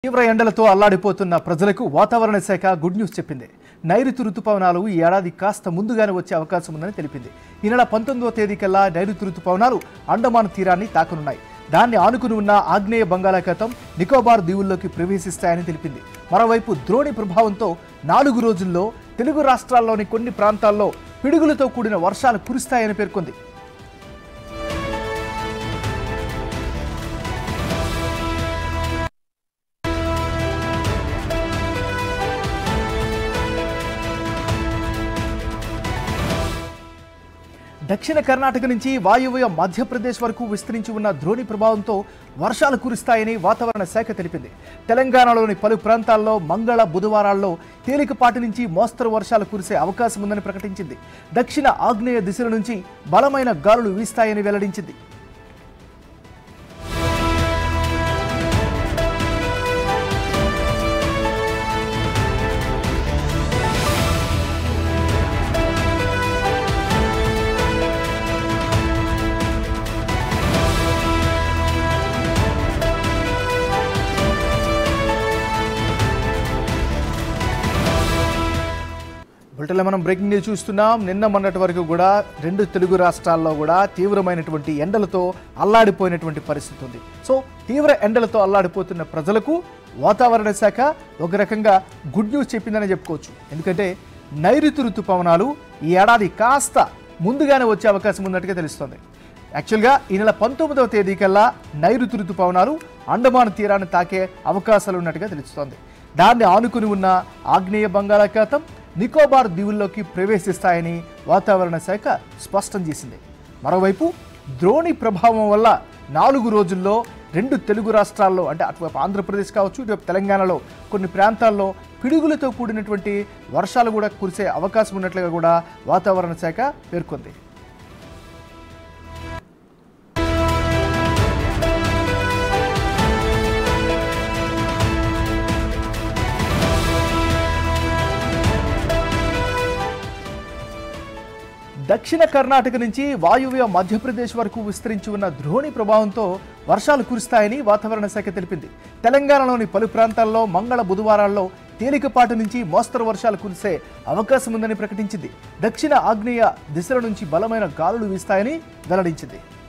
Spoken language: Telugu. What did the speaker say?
తీవ్ర ఎండలతో అల్లాడిపోతున్న ప్రజలకు వాతావరణ శాఖ గుడ్ న్యూస్ చెప్పింది నైరుతి రుతుపవనాలు ఈ ఏడాది కాస్త ముందుగానే వచ్చే అవకాశం ఉందని తెలిపింది ఈ నెల పంతొమ్మిదవ తేదీ కల్లా నైరుతి రుతుపవనాలు అండమాన్ తీరాన్ని తాకనున్నాయి దాన్ని ఆనుకుని ఉన్న ఆగ్నేయ బంగాళాఖాతం నికోబార్ దీవుల్లోకి ప్రవేశిస్తాయని తెలిపింది మరోవైపు ద్రోణి ప్రభావంతో నాలుగు రోజుల్లో తెలుగు రాష్ట్రాల్లోని కొన్ని ప్రాంతాల్లో పిడుగులతో కూడిన వర్షాలు కురుస్తాయని పేర్కొంది దక్షిణ కర్ణాటక నుంచి వాయువ్య మధ్యప్రదేశ్ వరకు విస్తరించి ఉన్న ద్రోణి ప్రభావంతో వర్షాలు కురుస్తాయని వాతావరణ శాఖ తెలిపింది తెలంగాణలోని పలు ప్రాంతాల్లో మంగళ బుధవారాల్లో తేలికపాటి నుంచి మోస్తరు వర్షాలు కురిసే అవకాశం ఉందని ప్రకటించింది దక్షిణ ఆగ్నేయ దిశల నుంచి బలమైన గాలులు వీస్తాయని వెల్లడించింది బులెటిన్లో మనం బ్రేకింగ్ న్యూస్ చూస్తున్నాం నిన్న మొన్నటి వరకు కూడా రెండు తెలుగు రాష్ట్రాల్లో కూడా తీవ్రమైనటువంటి ఎండలతో అల్లాడిపోయినటువంటి పరిస్థితి ఉంది సో తీవ్ర ఎండలతో అల్లాడిపోతున్న ప్రజలకు వాతావరణ శాఖ ఒక రకంగా గుడ్ న్యూస్ చెప్పిందని చెప్పుకోవచ్చు ఎందుకంటే నైరుతి ఋతుపవనాలు ఈ ఏడాది కాస్త ముందుగానే వచ్చే అవకాశం ఉన్నట్టుగా తెలుస్తోంది యాక్చువల్గా ఈ నెల పంతొమ్మిదవ తేదీ కల్లా నైరుతి ఋతుపవనాలు అండమాన్ తీరాన్ని తాకే అవకాశాలు ఉన్నట్టుగా తెలుస్తోంది దాన్ని ఆనుకుని ఉన్న ఆగ్నేయ బంగాళాఖాతం నికోబార్ దీవుల్లోకి ప్రవేశిస్తాయని వాతావరణ శాఖ స్పష్టం చేసింది మరోవైపు ద్రోణి ప్రభావం వల్ల నాలుగు రోజుల్లో రెండు తెలుగు రాష్ట్రాల్లో అంటే అటువైపు ఆంధ్రప్రదేశ్ కావచ్చు ఇటువైపు తెలంగాణలో కొన్ని ప్రాంతాల్లో పిడుగులతో కూడినటువంటి వర్షాలు కూడా కురిసే అవకాశం ఉన్నట్లుగా కూడా వాతావరణ శాఖ పేర్కొంది దక్షిణ కర్ణాటక నుంచి వాయువ్య మధ్యప్రదేశ్ వరకు విస్తరించి ఉన్న ద్రోణి ప్రభావంతో వర్షాలు కురుస్తాయని వాతావరణ శాఖ తెలిపింది తెలంగాణలోని పలు ప్రాంతాల్లో మంగళ బుధవారాల్లో తేలికపాటి నుంచి మోస్తరు వర్షాలు కురిసే అవకాశం ఉందని ప్రకటించింది దక్షిణ ఆగ్నేయ దిశల నుంచి బలమైన గాలులు వీస్తాయని వెల్లడించింది